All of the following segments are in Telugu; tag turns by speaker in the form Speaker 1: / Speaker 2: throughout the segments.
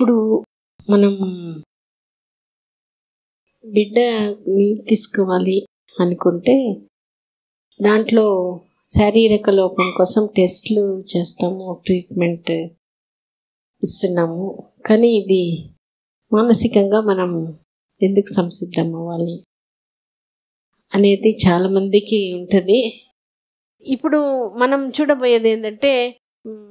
Speaker 1: ఇప్పుడు మనం బిడ్డని తీసుకోవాలి అనుకుంటే దాంట్లో శారీరక లోపం కోసం టెస్ట్లు చేస్తాము ట్రీట్మెంట్ ఇస్తున్నాము కానీ ఇది మానసికంగా మనం ఎందుకు సంసిద్ధం అవ్వాలి అనేది చాలామందికి ఉంటుంది ఇప్పుడు మనం చూడబోయేది ఏంటంటే మ్,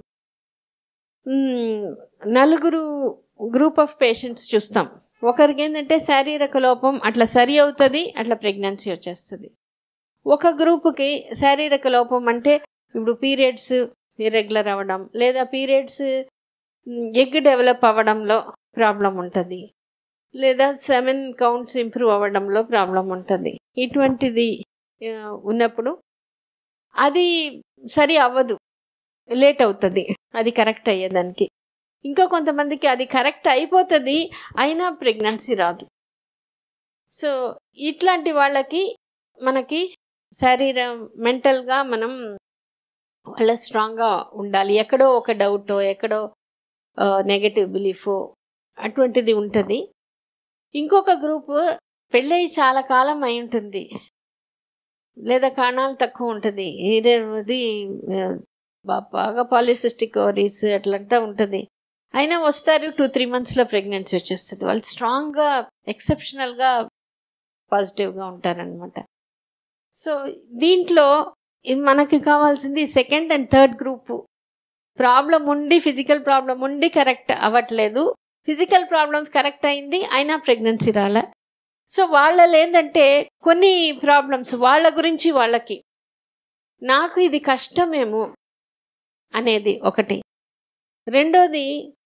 Speaker 1: మ్, నలుగురు గ్రూప్ ఆఫ్ పేషెంట్స్ చూస్తాం ఒకరికి ఏంటంటే శారీరక లోపం అట్లా సరి అవుతుంది అట్లా ప్రెగ్నెన్సీ వచ్చేస్తుంది ఒక గ్రూపుకి శారీరక లోపం అంటే ఇప్పుడు పీరియడ్స్ ఇర్రెగ్యులర్ అవ్వడం లేదా పీరియడ్స్ ఎగ్ డెవలప్ అవ్వడంలో ప్రాబ్లం ఉంటుంది లేదా సెవెన్ కౌంట్స్ ఇంప్రూవ్ అవ్వడంలో ప్రాబ్లం ఉంటుంది ఇటువంటిది ఆ, ఉన్నప్పుడు అది సరి అవ్వదు లేట్ అవుతుంది అది కరెక్ట్ అయ్యేదానికి ఇంకా కొంతమందికి అది కరెక్ట్ అయిపోతుంది అయినా ప్రెగ్నెన్సీ రాదు సో ఇట్లాంటి వాళ్ళకి మనకి శరీరం మెంటల్గా మనం వాళ్ళ స్ట్రాంగ్గా ఉండాలి ఎక్కడో ఒక డౌటో ఎక్కడో నెగటివ్ బిలీఫో అటువంటిది ఉంటుంది ఇంకొక గ్రూపు పెళ్ళయి చాలా కాలం అయి ఉంటుంది లేదా కారణాలు తక్కువ ఉంటుంది ఇది బా- బాగా పాలిసిస్టిక్ ఓవరీస్ అట్లంతా ఉంటుంది అయినా వస్తారు టూ త్రీ మంత్స్లో ప్రెగ్నెన్సీ వచ్చేస్తుంది వాళ్ళు స్ట్రాంగ్గా ఎక్సెప్షనల్గా పాజిటివ్గా ఉంటారనమాట సో దీంట్లో ఇది మనకి కావాల్సింది second and third group problem ఉండి ఫిజికల్ ప్రాబ్లం ఉండి కరెక్ట్ అవ్వట్లేదు ఫిజికల్ ప్రాబ్లమ్స్ కరెక్ట్ అయింది అయినా ప్రెగ్నెన్సీ రాలే సో వాళ్ళలో ఏంటంటే కొన్ని ప్రాబ్లమ్స్ వాళ్ళ గురించి వాళ్ళకి నాకు ఇది కష్టమేమో అనేది ఒకటి రెండోది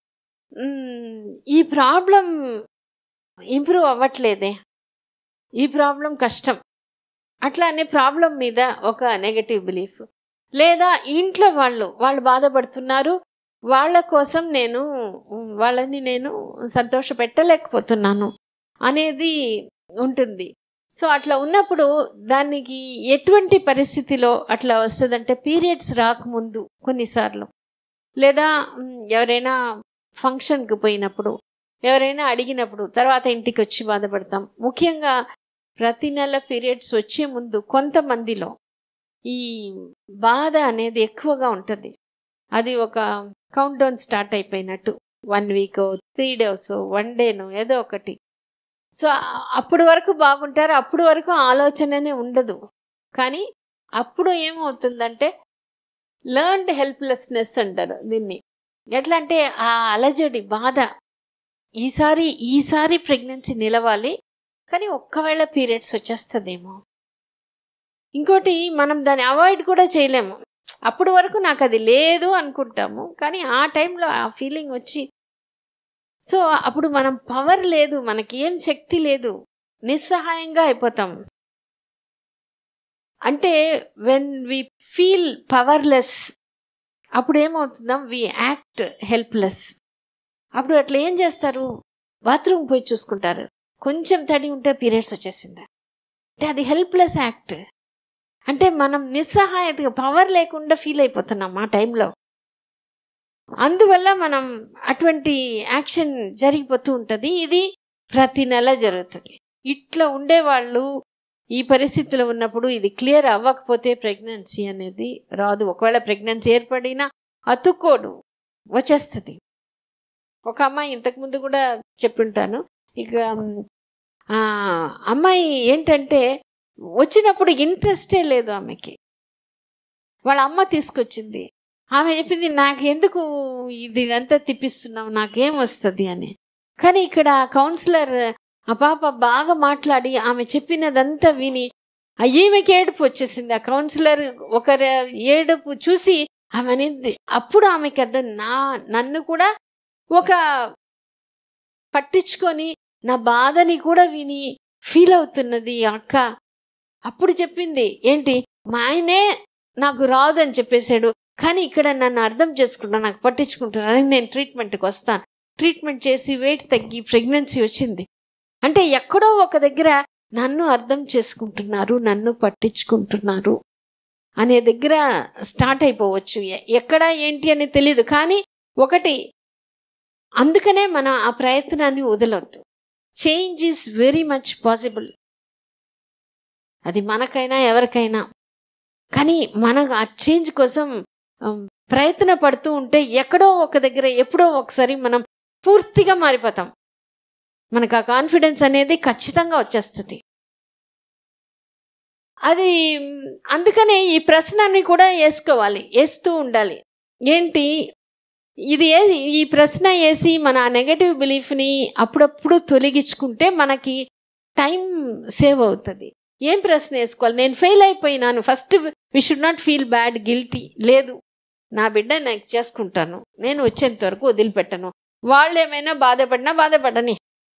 Speaker 1: మ్, ఈ ప్రాబ్లం ఇంప్రూవ్ అవ్వట్లేదే ఈ ప్రాబ్లం కష్టం అట్లా అనే ప్రాబ్లం మీద ఒక నెగటివ్ బిలీఫ్ లేదా ఇంట్లో వాళ్ళు వాళ్ళు బాధపడుతున్నారు వాళ్ళ కోసం నేను వాళ్ళని నేను సంతోష పెట్టలేకపోతున్నాను అనేది ఉంటుంది సో అట్లా ఉన్నప్పుడు దానికి ఎటువంటి పరిస్థితిలో అట్లా వస్తుందంటే పీరియడ్స్ రాకముందు కొన్నిసార్లు లేదా మ్, ఎవరైనా ఫంక్షన్కి పోయినప్పుడు ఎవరైనా అడిగినప్పుడు తర్వాత ఇంటికి వచ్చి బాధపడతాం ముఖ్యంగా ప్రతి నెల పీరియడ్స్ వచ్చే ముందు కొంతమందిలో ఈ బాధ అనేది ఎక్కువగా ఉంటుంది అది ఒక కౌంట్ డౌన్ స్టార్ట్ అయిపోయినట్టు one week three days one డేను ఏదో ఒకటి సో ఆ- అప్పుడు వరకు బాగుంటారు అప్పుడు వరకు ఆలోచననే ఉండదు కానీ అప్పుడు ఏమవుతుందంటే లర్న్డ్ హెల్ప్లెస్నెస్ అంటారు దీన్ని ఎట్లా అంటే ఆ అలజడి బాధ ఈసారి ఈసారి ప్రెగ్నెన్సీ నిలవాలి కానీ ఒక్కవేళ పీరియడ్స్ వచ్చేస్తుందేమో ఇంకోటి మనం దాన్ని అవాయిడ్ కూడా చేయలేము అప్పుడు వరకు నాకు అది లేదు అనుకుంటాము కానీ ఆ టైంలో ఆ ఫీలింగ్ వచ్చి సో అప్పుడు మనం పవర్ లేదు మనకి ఏం శక్తి లేదు నిస్సహాయంగా అయిపోతాం అంటే వెన్ వి ఫీల్ పవర్లెస్ అప్పుడు ఏమవుతుందాం వి యాక్ట్ హెల్ప్లెస్ అప్పుడు అట్లా ఏం చేస్తారు బాత్రూమ్ పోయి చూసుకుంటారు కొంచెం తడి ఉంటే పీరియడ్స్ వచ్చేసిందా అంటే అది హెల్ప్లెస్ యాక్ట్ అంటే మనం నిస్సహాయతగా పవర్ లేకుండా ఫీల్ అయిపోతున్నాం ఆ టైంలో అందువల్ల మనం అటువంటి యాక్షన్ జరిగిపోతూ ఉంటుంది ఇది ప్రతి నెల జరుగుతుంది ఇట్లా ఉండేవాళ్ళు ఈ పరిస్థితిలో ఉన్నప్పుడు ఇది క్లియర్ అవ్వకపోతే ప్రెగ్నెన్సీ అనేది రాదు ఒకవేళ ప్రెగ్నెన్సీ ఏర్పడినా అతుక్కోడు వచ్చేస్తుంది ఒక అమ్మాయి ఇంతకుముందు కూడా చెప్పుంటాను ఇక ఆ, అమ్మాయి ఏంటంటే వచ్చినప్పుడు ఇంట్రెస్టే లేదు ఆమెకి వాళ్ళ అమ్మ తీసుకొచ్చింది ఆమె చెప్పింది నాకు ఎందుకు ఇది అంతా తిప్పిస్తున్నావు నాకేం వస్తుంది అని కానీ ఇక్కడ కౌన్సిలర్ ఆ పాప బాగా మాట్లాడి ఆమె చెప్పినదంతా విని ఆ ఈమెకి ఏడుపు వచ్చేసింది ఆ కౌన్సిలర్ ఒకరి ఏడుపు చూసి ఆమె అనేది అప్పుడు ఆమెకి అర్థం నా నన్ను కూడా ఒక పట్టించుకొని నా బాధని కూడా విని ఫీల్ అవుతున్నది ఈ అక్క అప్పుడు చెప్పింది ఏంటి మా ఆయనే నాకు రాదు అని చెప్పేశాడు కానీ ఇక్కడ నన్ను అర్థం చేసుకుంటా నాకు పట్టించుకుంటున్నాను నేను ట్రీట్మెంట్కి వస్తాను ట్రీట్మెంట్ చేసి వెయిట్ తగ్గి ప్రెగ్నెన్సీ వచ్చింది అంటే ఎక్కడో ఒక దగ్గర నన్ను అర్థం చేసుకుంటున్నారు నన్ను పట్టించుకుంటున్నారు అనే దగ్గర స్టార్ట్ అయిపోవచ్చు ఎ- ఎక్కడ ఏంటి అని తెలియదు కానీ ఒకటి అందుకనే మనం ఆ ప్రయత్నాన్ని వదలొద్దు change is very much possible అది మనకైనా ఎవరికైనా కానీ మన ఆ చేంజ్ కోసం ఉమ్, ప్రయత్న పడుతూ ఉంటే ఎక్కడో ఒక దగ్గర ఎప్పుడో ఒకసారి మనం పూర్తిగా మారిపోతాం మనకు ఆ కాన్ఫిడెన్స్ అనేది ఖచ్చితంగా వచ్చేస్తుంది అది మ్, అందుకనే ఈ ప్రశ్నని కూడా వేసుకోవాలి వేస్తూ ఉండాలి ఏంటి ఇది ఏ ఈ ప్రశ్న వేసి మన నెగటివ్ బిలీఫ్ని అప్పుడప్పుడు తొలగించుకుంటే మనకి టైం సేవ్ అవుతుంది ఏం ప్రశ్న వేసుకోవాలి నేను ఫెయిల్ అయిపోయినాను first we should not feel bad guilty లేదు నా బిడ్డ నాకు చేసుకుంటాను నేను వచ్చేంత వరకు వదిలిపెట్టను వాళ్ళు ఏమైనా బాధపడినా బాధపడని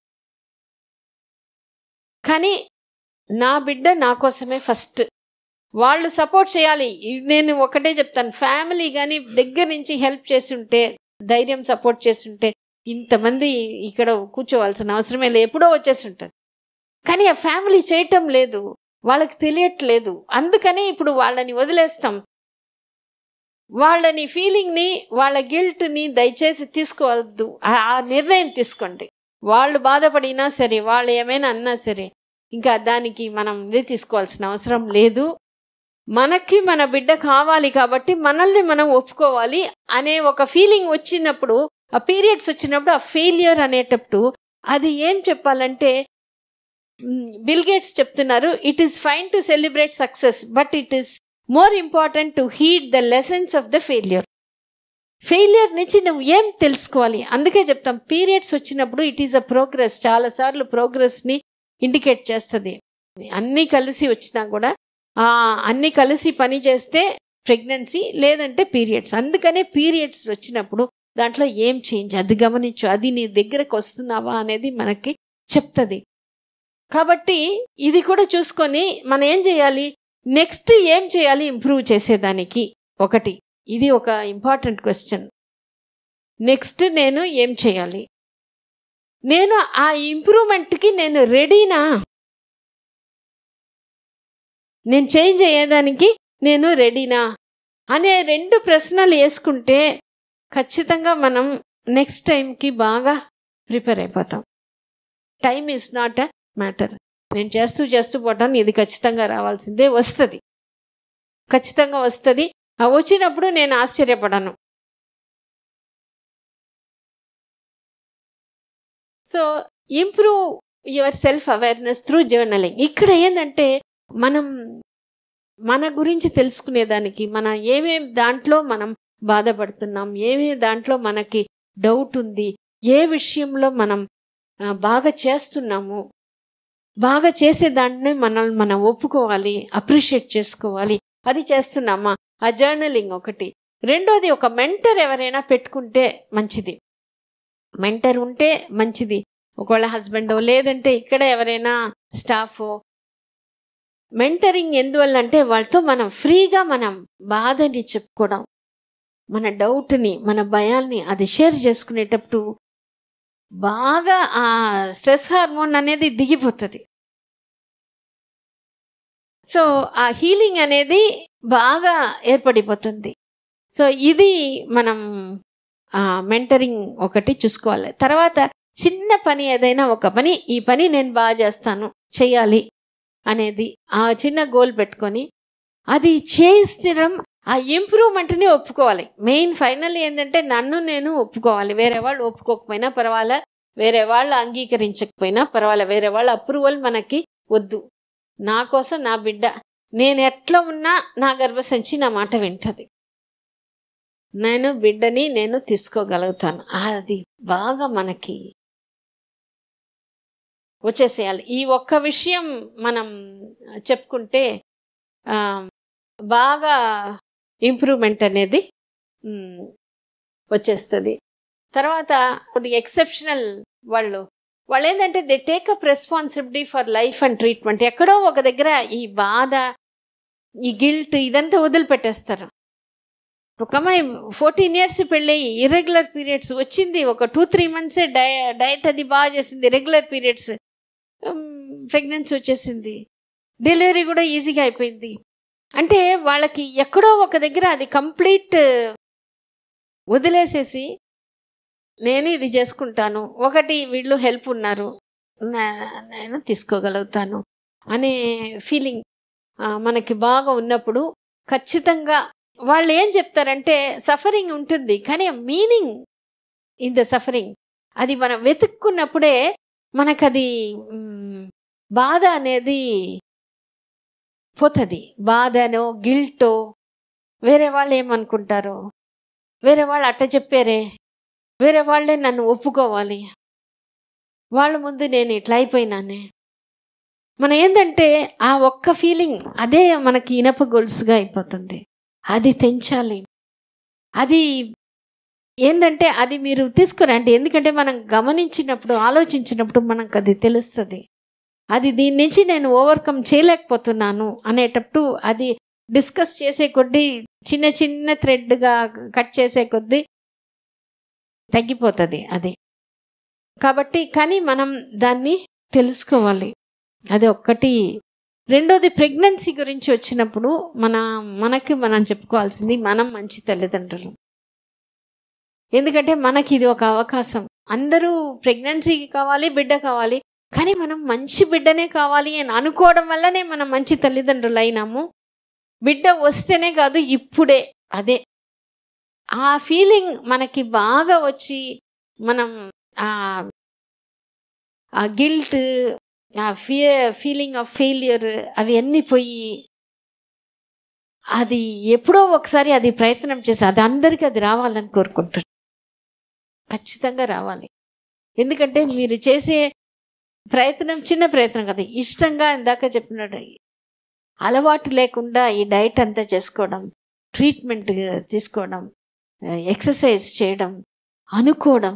Speaker 1: కానీ నా బిడ్డ నా కోసమే ఫస్ట్ వాళ్ళు సపోర్ట్ చేయాలి ఇది నేను ఒకటే చెప్తాను ఫ్యామిలీ కానీ దగ్గర నుంచి హెల్ప్ చేసి ఉంటే ధైర్యం సపోర్ట్ చేసి ఉంటే ఇంతమంది ఇక్కడ కూర్చోవాల్సిన అవసరమే లేదు ఎప్పుడో వచ్చేసి ఉంటుంది కానీ ఆ ఫ్యామిలీ చేయటం లేదు వాళ్ళకి తెలియట్లేదు అందుకని ఇప్పుడు వాళ్ళని వదిలేస్తాం వాళ్ళని ఫీలింగ్ని వాళ్ళ గిల్ట్ని దయచేసి తీసుకోవద్దు ఆ- ఆ నిర్ణయం తీసుకోండి వాళ్ళు బాధపడినా సరే వాళ్ళు ఏమైనా అన్నా సరే ఇంకా దానికి మనం ఇది తీసుకోవాల్సిన అవసరం లేదు మనకి మన బిడ్డ కావాలి కాబట్టి మనల్ని మనం ఒప్పుకోవాలి అనే ఒక ఫీలింగ్ వచ్చినప్పుడు ఆ పీరియడ్స్ వచ్చినప్పుడు ఆ ఫెయిలియర్ అనేటప్పుడు అది ఏం చెప్పాలంటే బిల్ గేట్స్ చెప్తున్నారు it is fine to celebrate success but it is more important to heed the lessons of the failure failure నుంచి నువ్వు ఏం తెలుసుకోవాలి అందుకే చెప్తాం పీరియడ్స్ వచ్చినప్పుడు ఇట్ ఈస్ అ ప్రోగ్రెస్ చాలాసార్లు ప్రోగ్రెస్ని ఇండికేట్ చేస్తుంది అన్నీ కలిసి వచ్చినా కూడా ఆ అన్నీ కలిసి పని చేస్తే ప్రెగ్నెన్సీ లేదంటే పీరియడ్స్ అందుకనే పీరియడ్స్ వచ్చినప్పుడు దాంట్లో ఏం చేంజ్ అది గమనించు అది నీ దగ్గరకు వస్తున్నావా అనేది మనకి చెప్తుంది కాబట్టి ఇది కూడా చూసుకొని మనం ఏం చేయాలి నెక్స్ట్ ఏం చేయాలి ఇంప్రూవ్ చేసేదానికి ఒకటి ఇది ఒక ఇంపార్టెంట్ క్వశ్చన్ నెక్స్ట్ నేను ఏం చేయాలి నేను ఆ ఇంప్రూవ్మెంట్కి నేను రెడీనా నేను చేంజ్ అయ్యేదానికి నేను రెడీనా అనే రెండు ప్రశ్నలు వేసుకుంటే ఖచ్చితంగా మనం నెక్స్ట్ టైంకి బాగా ప్రిపేర్ అయిపోతాం time is not a matter నేను చేస్తూ చేస్తూ పోతాను ఇది ఖచ్చితంగా రావాల్సిందే వస్తుంది ఖచ్చితంగా వస్తుంది ఆ వచ్చినప్పుడు నేను ఆశ్చర్యపడను so improve your self awareness through journaling ఇక్కడ ఏంటంటే మనం మన గురించి తెలుసుకునేదానికి మన ఏమేం దాంట్లో మనం బాధపడుతున్నాం ఏమే దాంట్లో మనకి డౌట్ ఉంది ఏ విషయంలో మనం ఆ, బాగా చేస్తున్నాము బాగా చేసే దాన్ని మనల్ని మనం ఒప్పుకోవాలి అప్రిషియేట్ చేసుకోవాలి అది చేస్తున్నామా ఆ జర్నలింగ్ ఒకటి రెండోది ఒక మెంటర్ ఎవరైనా పెట్టుకుంటే మంచిది మెంటర్ ఉంటే మంచిది ఒకవేళ హస్బెండ్ లేదంటే ఇక్కడ ఎవరైనా స్టాఫ్ మెంటరింగ్ ఎందువల్ల అంటే వాళ్ళతో మనం ఫ్రీగా మనం బాధని చెప్పుకోవడం మన డౌట్ని మన భయాల్ని అది షేర్ చేసుకునేటప్పుడు బాగా ఆ స్ట్రెస్ హార్మోన్ అనేది దిగిపోతుంది సో ఆ హీలింగ్ అనేది బాగా ఏర్పడిపోతుంది సో ఇది మనం మెంటరింగ్ ఒకటి చూసుకోవాలి తర్వాత చిన్న పని ఏదైనా ఒక పని ఈ పని నేను బాగా చేస్తాను చేయాలి అనేది ఆ చిన్న గోల్ పెట్టుకొని అది చేయించడం ఆ ఇంప్రూవ్మెంట్ని ఒప్పుకోవాలి మెయిన్ ఫైనల్ ఏంటంటే నన్ను నేను ఒప్పుకోవాలి వేరే వాళ్ళు ఒప్పుకోకపోయినా పర్వాలే వేరే వాళ్ళు అంగీకరించకపోయినా పర్వాలే వేరే వాళ్ళ అప్రూవల్ మనకి వద్దు నా కోసం నా బిడ్డ నేను ఎట్లా ఉన్నా నా గర్భసంచి నా మాట వింటది నేను బిడ్డని నేను తీసుకోగలుగుతాను అది బాగా మనకి వచ్చేసేయాలి ఈ ఒక్క విషయం మనం చెప్పుకుంటే ఆ, బాగా ఇంప్రూవ్మెంట్ అనేది మ్, వచ్చేస్తుంది తర్వాత కొద్దిగా ఎక్సెప్షనల్ వాళ్ళు వాళ్ళు ఏంటంటే they take up responsibility for life and treatment ఎక్కడో ఒక దగ్గర ఈ బాధ ఈ గిల్ట్ ఇదంతా వదిలిపెట్టేస్తారు ఒక అమ్మాయి ఫోర్టీన్ ఇయర్స్ పెళ్ళి ఇర్రెగ్యులర్ పీరియడ్స్ వచ్చింది ఒక టూ త్రీ మంత్సే డయ డయట్ అది బాగా చేసింది రెగ్యులర్ పీరియడ్స్ ప్రెగ్నెన్సీ వచ్చేసింది డెలివరీ కూడా ఈజీగా అయిపోయింది అంటే వాళ్ళకి ఎక్కడో ఒక దగ్గర అది కంప్లీట్ వదిలేసేసి నేను ఇది చేసుకుంటాను ఒకటి వీళ్ళు హెల్ప్ ఉన్నారు నే- నేను తీసుకోగలుగుతాను అనే ఫీలింగ్ మనకి బాగా ఉన్నప్పుడు ఖచ్చితంగా వాళ్ళు ఏం చెప్తారంటే సఫరింగ్ ఉంటుంది కానీ మీనింగ్ ఇన్ ద సఫరింగ్ అది మనం వెతుక్కున్నప్పుడే మనకది మ్, బాధ అనేది పోతుంది బాధనో గిల్టో వేరే వాళ్ళు ఏమనుకుంటారో వేరే వాళ్ళు అట్ట చెప్పారే వేరే వాళ్ళే నన్ను ఒప్పుకోవాలి వాళ్ళ ముందు నేను ఇట్లా అయిపోయినానే మన ఏంటంటే ఆ ఒక్క ఫీలింగ్ అదే మనకి ఇనప గొలుసుగా అయిపోతుంది అది తెంచాలి అది ఏంటంటే అది మీరు తీసుకురండి ఎందుకంటే మనం గమనించినప్పుడు ఆలోచించినప్పుడు మనకు అది తెలుస్తుంది అది దీని నుంచి నేను ఓవర్కమ్ చేయలేకపోతున్నాను అనేటప్పుడు అది డిస్కస్ చేసే కొద్దీ చిన్న చిన్న థ్రెడ్గా కట్ చేసే కొద్దీ తగ్గిపోతుంది అది కాబట్టి కానీ మనం దాన్ని తెలుసుకోవాలి అది ఒక్కటి రెండోది ప్రెగ్నెన్సీ గురించి వచ్చినప్పుడు మన మనకి మనం చెప్పుకోవాల్సింది మనం మంచి తల్లిదండ్రులు ఎందుకంటే మనకి ఇది ఒక అవకాశం అందరూ ప్రెగ్నెన్సీకి కావాలి బిడ్డ కావాలి కానీ మనం మంచి బిడ్డనే కావాలి అని అనుకోవడం వల్లనే మనం మంచి తల్లిదండ్రులు అయినాము బిడ్డ వస్తేనే కాదు ఇప్పుడే అదే ఆ ఫీలింగ్ మనకి బాగా వచ్చి మనం ఆ ఆ గిల్ట్ ఆ ఫియర్ ఫీలింగ్ ఆఫ్ ఫెయిలియర్ అవి అన్నీ పోయి అది ఎప్పుడో ఒకసారి అది ప్రయత్నం చేసి అది అందరికీ అది రావాలని కోరుకుంటారు ఖచ్చితంగా రావాలి ఎందుకంటే మీరు చేసే ప్రయత్నం చిన్న ప్రయత్నం కదా ఇష్టంగా ఇందాక చెప్పినట్టు అలవాటు లేకుండా ఈ డైట్ అంతా చేసుకోవడం ట్రీట్మెంట్ తీసుకోవడం ఎక్సర్సైజ్ చేయడం అనుకోవడం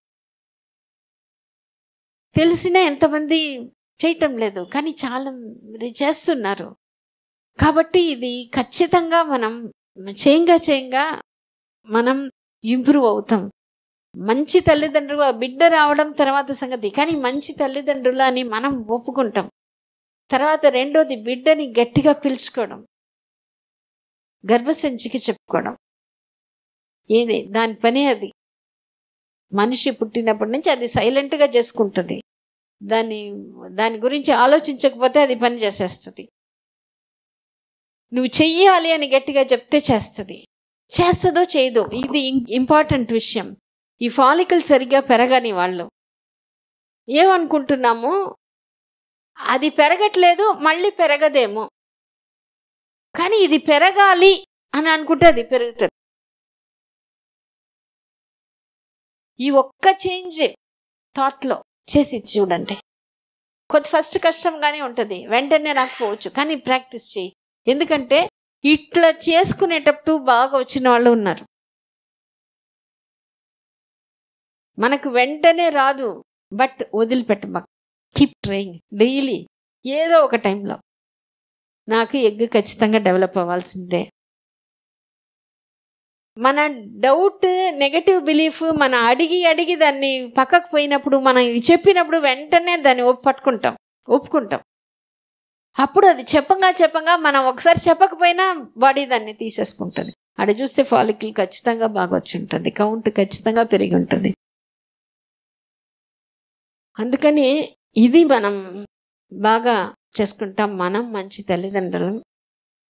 Speaker 1: తెలిసినా ఎంతమంది చేయటం లేదు కానీ చాలా మంది చేస్తున్నారు కాబట్టి ఇది ఖచ్చితంగా మనం చేయంగా చేయంగా మనం ఇంప్రూవ్ అవుతాం మంచి తల్లిదండ్రులు ఆ బిడ్డ రావడం తర్వాత సంగతి కానీ మంచి తల్లిదండ్రులు అని మనం ఒప్పుకుంటాం తర్వాత రెండోది బిడ్డని గట్టిగా పిలుచుకోవడం గర్భసంచికి చెప్పుకోవడం ఏది దాని పని అది మనిషి పుట్టినప్పటి నుంచి అది సైలెంట్గా చేసుకుంటుంది దాని దాని గురించి ఆలోచించకపోతే అది పని చేసేస్తుంది నువ్వు చెయ్యాలి అని గట్టిగా చెప్తే చేస్తుంది చేస్తుందో చేయదో ఇది ఇంపార్టెంట్ విషయం ఈ ఫాలికల్ సరిగ్గా పెరగని వాళ్ళు ఏమనుకుంటున్నాము అది పెరగట్లేదు మళ్ళీ పెరగదేమో కానీ ఇది పెరగాలి అని అనుకుంటే అది పెరుగుతుంది ఈ ఒక్క చేంజ్ థాట్లో చేసి చూడండి కొద్ది ఫస్ట్ కష్టంగానే ఉంటుంది వెంటనే రాకపోవచ్చు కానీ ప్రాక్టీస్ చేయి ఎందుకంటే ఇట్లా చేసుకునేటప్పుడు బాగా వచ్చిన వాళ్ళు ఉన్నారు మనకు వెంటనే రాదు బట్ వదిలిపెట్టమాక కీప్ ట్రైయింగ్ డైలీ ఏదో ఒక టైంలో నాకు ఎగ్ ఖచ్చితంగా డెవలప్ అవ్వాల్సిందే మన డౌట్ నెగటివ్ బిలీఫ్ మన అడిగి అడిగి దాన్ని పక్కకు పోయినప్పుడు మనం ఇది చెప్పినప్పుడు వెంటనే దాన్ని ఒప్పు పట్టుకుంటాం ఒప్పుకుంటాం అప్పుడు అది చెప్పంగా చెప్పంగా మనం ఒకసారి చెప్పకపోయినా బాడీ దాన్ని తీసేసుకుంటుంది అక్కడ చూస్తే ఫాలికల్ ఖచ్చితంగా బాగా వచ్చి ఉంటుంది కౌంట్ ఖచ్చితంగా పెరిగి ఉంటుంది అందుకని ఇది మనం బాగా చేసుకుంటాం మనం మంచి తల్లిదండ్రులం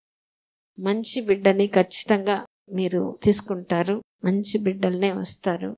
Speaker 1: మంచి బిడ్డని ఖచ్చితంగా మీరు తీసుకుంటారు మంచి బిడ్డలనే వస్తారు